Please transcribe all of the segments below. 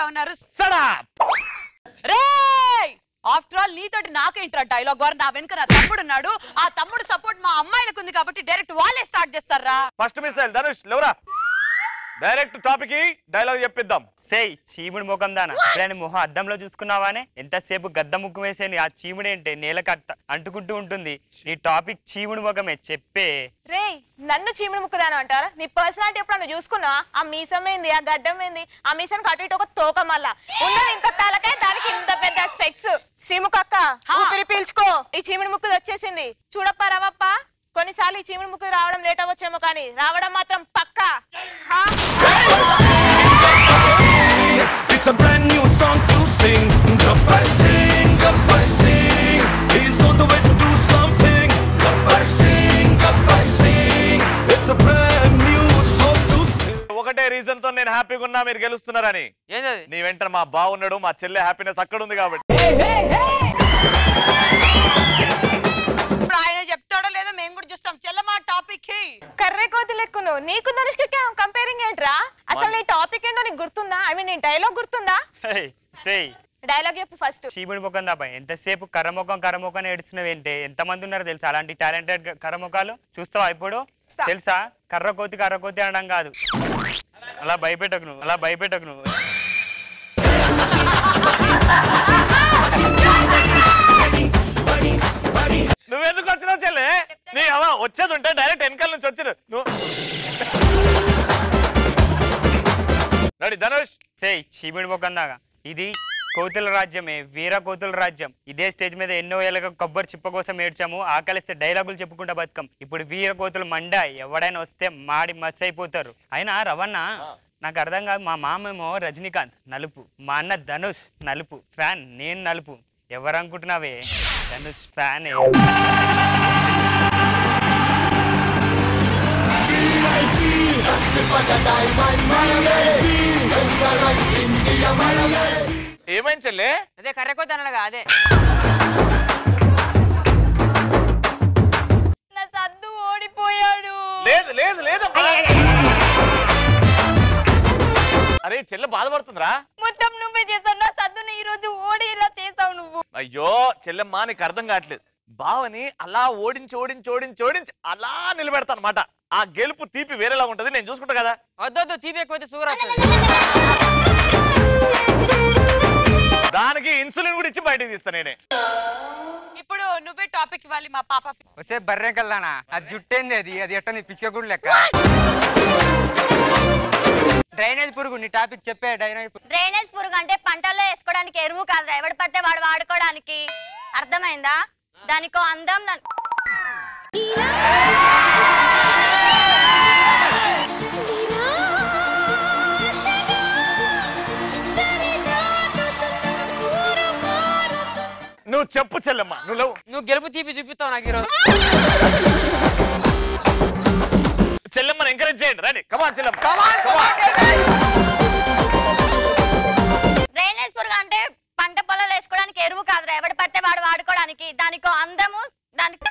సిద్ధంగా ఉన్నారు Stop! రే after all నీతోటి నాకేంట్రా డైలాగ్ వారు నా వెనుక నా తమ్ముడు ఉన్నాడు ఆ తమ్ముడు సపోర్ట్ మా అమ్మాయిలకు ఉంది కాబట్టి డైరెక్ట్ వాళ్ళే స్టార్ట్ చేస్తారా ఫస్ట్ మిసైల్ ధనుష్ లేవరా డైరెక్ట్ టాపిక్ డైలాగ్ చెప్పిద్దాం సేయ్ చీముడు ముఖం దానా ఇప్పుడైనా మొహం అద్దంలో చూసుకున్నావానే ఎంతసేపు గద్ద ముక్కు వేసేని ఆ చీముడు ఏంటే నేలకు అట్ట అంటుకుంటూ ఉంటుంది నీ టాపిక్ చీముడు ముఖమే చెప్పే రే నన్ను చీమిడి ముక్కుదాను అంటారా నీ పర్సనాలిటీ ఎప్పుడు నువ్వు చూసుకున్నా ఆ మీసం ఏంది ఆ గడ్డం ఏంది ఆ మీసానికి అటు ఇటు ఒక తోక మళ్ళా ఉన్నది ఇంత తలకాయ దానికి ఇంత పెద్ద స్పెక్స్ శ్రీముఖక్క హా. ఊపిరి పీల్చుకో ఈ చీమిడి ముక్కుది వచ్చేసింది చూడప్పా రవప్ప కొన్నిసార్లు ఈ చీమిడి ముక్కుది రావడం లేట్ అవ్వచ్చేమో కానీ రావడం మాత్రం పక్కా హా? It's a brand new song to sing. Gabbar sing, gabbar sing. He's on the way to do something. Gabbar sing, gabbar sing. It's a brand new song to sing. ఒకటే రీజన్ తో నేను హ్యాపీగా ఉన్నా మీరు గెలుస్తున్నారని ఏంటది నీ వెంట మా బావున్నాడు మా చెల్లె హ్యాపీనెస్ అక్కడ ఉంది కాబట్టి ఇప్పుడు ఆయన చెప్తాడో లేదో మేము కూడా చూస్తాం చెల్లమా టాపిక్ కర్రే కోతి లెక్కును నీకు ధనుష్కి కంపేరింగ్ ఏంట్రా అసలు నీ టాపిక్ ఏంటో నీకు గుర్తుందా ఐ మీన్ నీ డైలాగ్ గుర్తుందా హేయ్, సేయ్ డైలాగ్ చెప్పు ఫస్ట్ చీముడు ముఖం దాపా ఎంతసేపు కర్రముఖం కర్రముఖం ఏడుస్తున్నావు ఏంటే ఎంతమంది ఉన్నారు తెలుసా అలాంటి టాలెంటెడ్ కర్రముఖాలు చూస్తావా ఇప్పుడు Stop. తెలుసా కర్ర కోతి కర్ర కోతి అనడం కాదు అలా భయపెట్టకు నువ్వు అలా భయపెట్టకు నువ్వు నువ్వెందుకు వచ్చినావు చెల్లె నీ అవ వచ్చేది ఉంటే డైరెక్ట్ వెనకాల నుంచి వచ్చేది నువ్వు రెడీ ధనుష్ సేయ్ చీముడు ముఖం దాకా ఇది కోతుల రాజ్యమే వీర కోతుల రాజ్యం ఇదే స్టేజ్ మీద ఎన్నో ఏళ్ళగా కొబ్బరి చిప్ప కోసం ఏడ్చాము ఆకలిస్తే డైలాగులు చెప్పుకుంటా బతుకం ఇప్పుడు వీర కోతులు మండ ఎవడైనా వస్తే మాడి మస్ అయిపోతారు అయినా రవణ నాకు అర్థం కాదు మా మామేమో రజనీకాంత్ నలుపు మా అన్న ధనుష్ నలుపు ఫ్యాన్ నేను నలుపు ఎవరు అనుకుంటున్నావే ధనుష్ ఫ్యాన్ ఏమైంది చెల్లె అదే కర్రెకోద్ది అనగా అదే నా సద్దు ఓడిపోయాడు లేదు లేదు లేదు అరే చెల్లె బాధపడుతుందిరా మొత్తం నువ్వే చేస్తావు నా సద్దును ఈ రోజు ఓడి ఇలా చేస్తావు నువ్వు అయ్యో చెల్లెమ్మ నీకు అర్థం కావట్లేదు బావని అలా ఓడించి ఓడించి ఓడించి ఓడించి అలా నిలబెడతా అనమాట ఆ గెలుపు తీపి వేరేలా ఉంటది నేను చూసుకుంటా కదా వద్దొద్దు తీపి ఎక్కువైతే షుగర్ వస్తుంది దానికి ఇన్సులిన్ కూడా ఇచ్చి బయటకు తీస్తా నేనే ఇప్పుడు నువ్వే టాపిక్ ఇవ్వాలి మా పాప వస్తే బర్రె కల్లానా అది జుట్టేంది అది అది ఎట్టని పిచ్చుక కూడా లెక్క డ్రైనేజ్ పురుగు నీ టాపిక్ చెప్పే డ్రైనేజ్ పురుగు డ్రైనేజ్ పురుగు అంటే పంటల్లో వేసుకోవడానికి ఎరువు కాదురా ఎవడు పడితే వాడు వాడుకోవడానికి అర్థమైందా దానికో అందం దాని- నువ్వు చెప్పు చెల్లెమ్మ నువ్వు లేవు. నువ్వు గెలుపు తీపి చూపిస్తావు నాకు ఈరోజు చెల్లెమ్మని ఎంకరేజ్ చేయండి రండి కమాన్ చెల్లెమ్మ డ్రైనేజ్ పురుగు అంటే పంట పొలాలు వేసుకోవడానికి ఎరువు కాదురా ఎవడు పడితే వాడు వాడుకోవడానికి దానికో అందము దానికి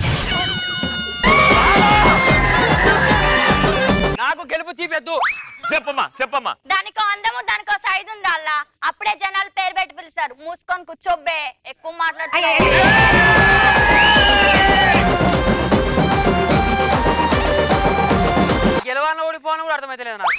నాకు గెలుపు తీపి వద్దు చెప్పమ్మా చెప్పమ్మా దానికో అందము దానికో సైజు ఉండాలా అప్పుడే జనాలు పేరు పెట్టి పిలుస్తారు మూసుకొని కూర్చోబ్బే ఎక్కువ మాట్లాడుతున్నారు గెలవాలని ఓడిపోవాలని కూడా అర్థమైతలేదు నాకు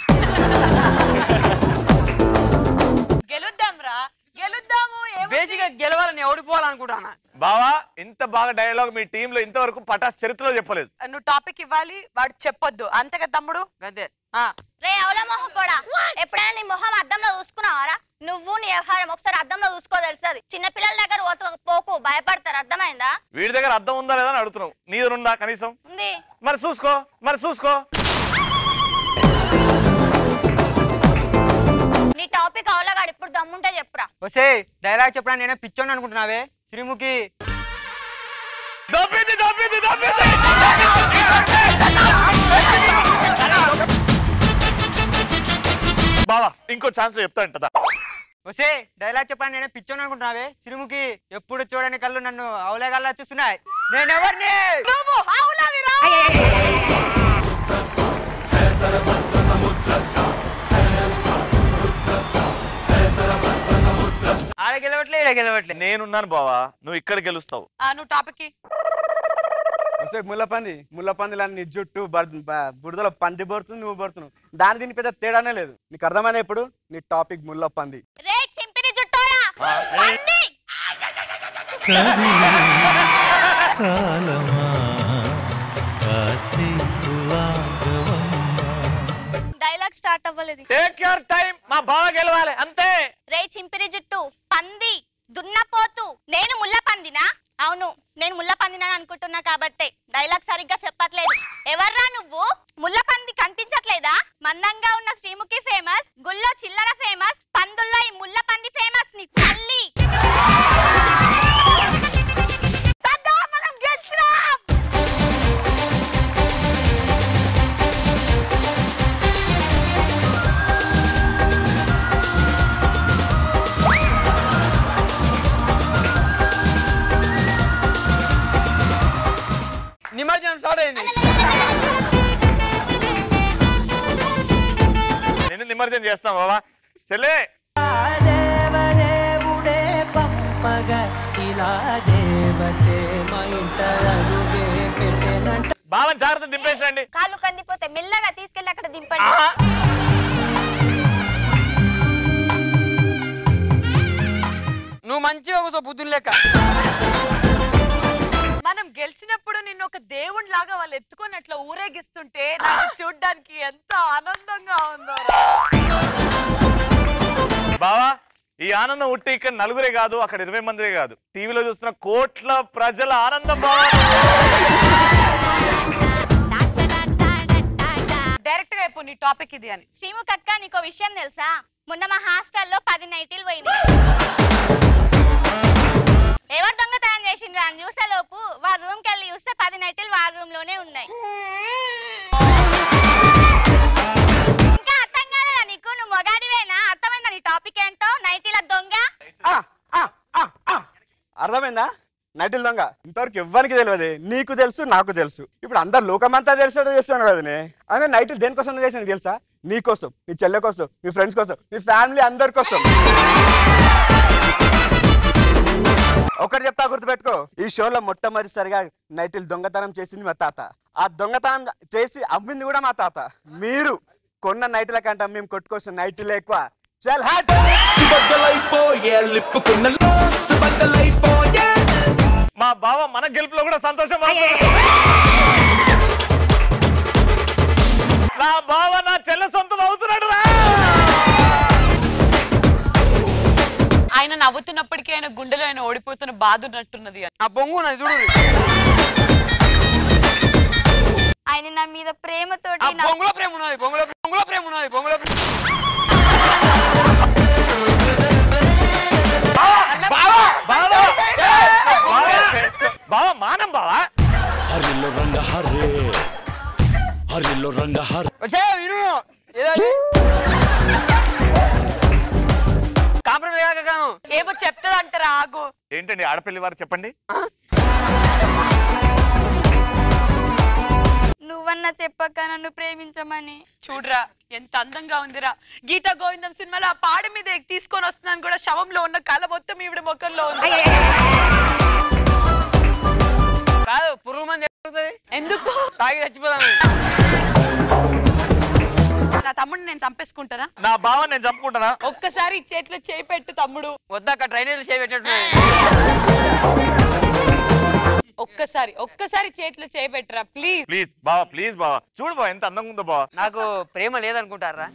గెలుద్దాం రా గెలుద్దాము బేసిక్ గా గెలవాలని ఓడిపోవాలనుకుంటానా బావా ఇంత బాగా డైలాగ్ మీ టీమ్ లో ఇంతవరకు పటాస్ చరిత్రలో చెప్పలేదు నువ్వు టాపిక్ ఇవ్వాలి వాడు చెప్పొద్దు అంతేగా తమ్ముడు అంతే రే అవల మొహం కూడా ఎప్పుడైనా నీ మొహం అద్దంలో చూసుకున్నావారా నువ్వు నీ వ్యవహారం ఒకసారి అద్దంలో చూసుకో తెలుస్తుంది చిన్నపిల్లల దగ్గర ఓస- పోకు భయపడతారు అర్థమైందా వీడి దగ్గర అర్థం ఉందా లేదా అని అడుగుతున్నావు నీ దగ్గర ఉందా కనీసం ఉంది మరి చూసుకో మరి చూసుకో నీ టాపిక్ అవలగాడు ఇప్పుడు దమ్ముంటే చెప్పురా వస్తే డైలాగ్ చెప్పడానికి నేనే పిచ్చోని అనుకుంటున్నావే శ్రీముఖి దొబ్బింది దొబ్బింది దొబ్బింది బావా ఇంకో ఛాన్స్ చెప్తా ఉంటుందా వస్తే డైలాగ్ చెప్పడానికి నేనే పిచ్చోని అనుకుంటున్నావే శ్రీముఖి ఎప్పుడు చూడని కళ్ళు నన్ను అవలేగల్లా చూస్తున్నాయి నేను ఎవరిని నువ్వు ఆవులావిరా సముద్ర ఆడ గెలవట్లే ఈడ గెలవట్లే నేనున్నాను బావా నువ్వు ఇక్కడ గెలుస్తావు ఆ, నువ్వు టాపిక్ కి వస్తే ముళ్ళపంది ముళ్ళపందిలా నీ జుట్టు బర్- బ- బురదలో పంది పడుతుంది నువ్వు పడుతున్నావు దాని దీని పెద్ద తేడానే లేదు నీకు అర్థమైన ఇప్పుడు నీ టాపిక్ ముళ్ళపంది రే చింపిరి జుట్టోడా పంది! కాలమా కాసేపు ఆగవమ్మా డైలాగ్ స్టార్ట్ అవ్వలేదు టేక్ యువర్ టైం మా బావ గెలవాలి అంతే రే చింపిరి జుట్టు పంది దున్నపోతు నేను ముళ్ళ పందినా అవును నేను ముళ్ళ పందినా అనుకుంటున్నా కాబట్టే డైలాగ్ సరిగ్గా చెప్పట్లేదు ఎవర్రా నువ్వు ముళ్ళ పంది కనిపించట్లేదా మందంగా ఉన్న శ్రీముఖి ఫేమస్ గుళ్ళో చిల్లర ఫేమస్ పందుల్లో ఈ ముళ్ళ పంది ఫేమస్ నీ తల్లి సద్దా, మనం గెలిచినాం! నిమజ్జనం స్టార్ట్ అయింది నేను నిమజ్జనం చేస్తాం బావా చెల్లే దేవదేవుడే పంపగా ఇలా దేవతే మా ఇంట అడుగే పెట్టెనంట బావని జాగ్రత్త దింపేసండి కాళ్ళు కందిపోతే మెల్లగా తీసుకెళ్ళి అక్కడ దింపండి నువ్వు మంచిగా కూర్చో బుద్ధులు లెక్క మనం గెలిచినప్పుడు నిన్ను ఒక దేవుడి లాగా వాళ్ళు ఎత్తుకొని అట్లా ఊరేగిస్తుంటే నాకు చూడ్డానికి ఎంత ఆనందంగా ఉందో బావా ఈ ఆనందం ఉట్టి ఇక్కడ నలుగురే కాదు అక్కడ ఇరవై మందిరే కాదు టీవీలో చూస్తున్న కోట్ల ప్రజల ఆనందం బావా డైరెక్ట్ గా అయిపో నీ టాపిక్ ఇది అని శ్రీముఖ్ అక్క నీకో విషయం తెలుసా మొన్న మా హాస్టల్లో పది నైటీలు పోయినాయి ఎవరు దొంగతనం చేసిండ్రు అని చూసే లోపు వారి రూమ్ కి వెళ్ళి చూస్తే పది నైటీలు వారి రూమ్ లోనే ఉన్నాయి ఇంకా అర్థం కాలేదా నీకు నువ్వు మొగాడివేనా అర్థమైందా నీ టాపిక్ ఏంటో నైటీల దొంగ ఆ, ఆ, ఆ, ఆ. అర్థమైందా నటిల్ దొంగ ఇంతవరకు ఎవ్వరికి తెలియదు నీకు తెలుసు నాకు తెలుసు ఇప్పుడు అందరు లోకమంతా తెలిసేటట్టు చేస్తాను కదా నే అంటే నైట్లు దేనికోసం చేసాను తెలుసా నీ కోసం నీ చెల్లె కోసం నీ ఫ్రెండ్స్ కోసం నీ ఫ్యామిలీ అందరి కోసం ఒకటి చెప్తా గుర్తుపెట్టుకో ఈ షోలో మొట్టమొదటిసారిగా నైటిల్ దొంగతనం చేసింది మా తాత ఆ దొంగతనం చేసి అమ్మింది కూడా మా తాత మీరు కొన్న నైట్ల కంటే మేము కొట్టుకోసం నైట్లు ఎక్కువ చల్ హాట్ సుబద్దలైపోయే లిప్పుకున్న సుబద్దలైపోయే మా బావ మన గెలుపులో కూడా సంతోషం పడుతున్నాడు. నా బావ నా చెల్లె సొంతం అవుతున్నాడు రా ఆయన నవ్వుతున్నప్పటికీ ఆయన గుండెలో ఆయన ఓడిపోతున్న బాధ ఉన్నట్టున్నది అని ఆ బొంగు ఉన్నది చూడు ఆయన నా మీద ప్రేమతోటి ఆ నా- బొంగులో ప్రేమ ఉన్నది బొంగులో బొంగులో ప్రేమ ఉన్నది బొంగులో ప్రేమ బావా బావా బావా మానం బావా హరిలో రంగ హరే హరిలో రంగ హరే వచ్చే విను ఏదో కాంప్రమైజ్ కాక కాను ఏమో చెప్తాడు అంటారా ఆగు ఏంటండి ఆడపిల్లి వారు చెప్పండి నువ్వన్నా చెప్పక్క నన్ను ప్రేమించమని చూడరా ఎంత అందంగా ఉందిరా గీతా గోవిందం సినిమాలో ఆ పాడ మీద ఎక్కి తీసుకొని వస్తున్నాను కూడా శవంలో ఉన్న కళ మొత్తం ఈవిడ ముఖంలో ఉంది కాదు పురుగు మంది ఎరుగుతుంది ఎందుకు తాగి చచ్చిపోదాం నా తమ్ముడిని నేను చంపేసుకుంటానా నా బావ నేను చంపుకుంటానా ఒక్కసారి ఈ చేతిలో చేయి పెట్టు తమ్ముడు వద్దాక ట్రైనర్లు చేయబెట్టేట్టున్నాయి ఒక్కసారి ఒక్కసారి చేతిలో చేయి పెట్టరా ప్లీజ్ ప్లీజ్ బావా ప్లీజ్ బావా చూడు బావా ఎంత అందంగా ఉందో బావా నాకు ప్రేమ లేదనుకుంటారా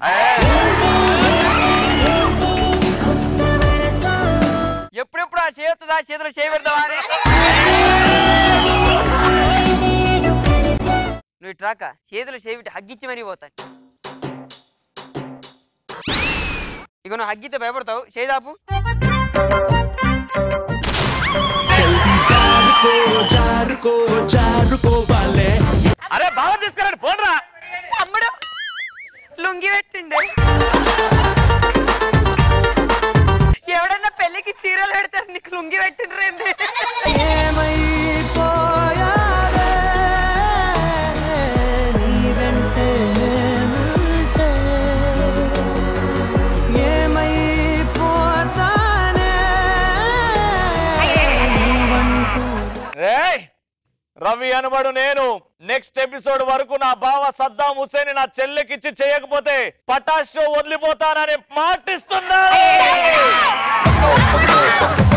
ఎప్పుడెప్పుడు ఆ చేస్తుందా చేతిలో చేయబెడతావా అని నువ్వు ఇట్రాక చేతులు చేపెట్టి హగ్గిచ్చి మరీ పోతాను ఇక నువ్వు హగ్గితే భయపడతావు చేదాపు జల్దీ జారుకో జారుకో జారుకోవాలే అరే బావ తీసుకురండి పోన్రా తమ్ముడు లుంగి పెట్టిండే ఎవడన్నా పెళ్లికి చీరలు పెడతారు నీకు లుంగి పెట్టిండ్రేంది ఏమైపోయావే నీ వెంటే నేనుంటే. ఏమైపోతానే రవి అనబడు నేను నెక్స్ట్ ఎపిసోడ్ వరకు నా బావ సద్దాం హుసేన్ నా చెల్లెకిచ్చి చేయకపోతే పటాష్ షో వదిలిపోతానని మాటిస్తున్నా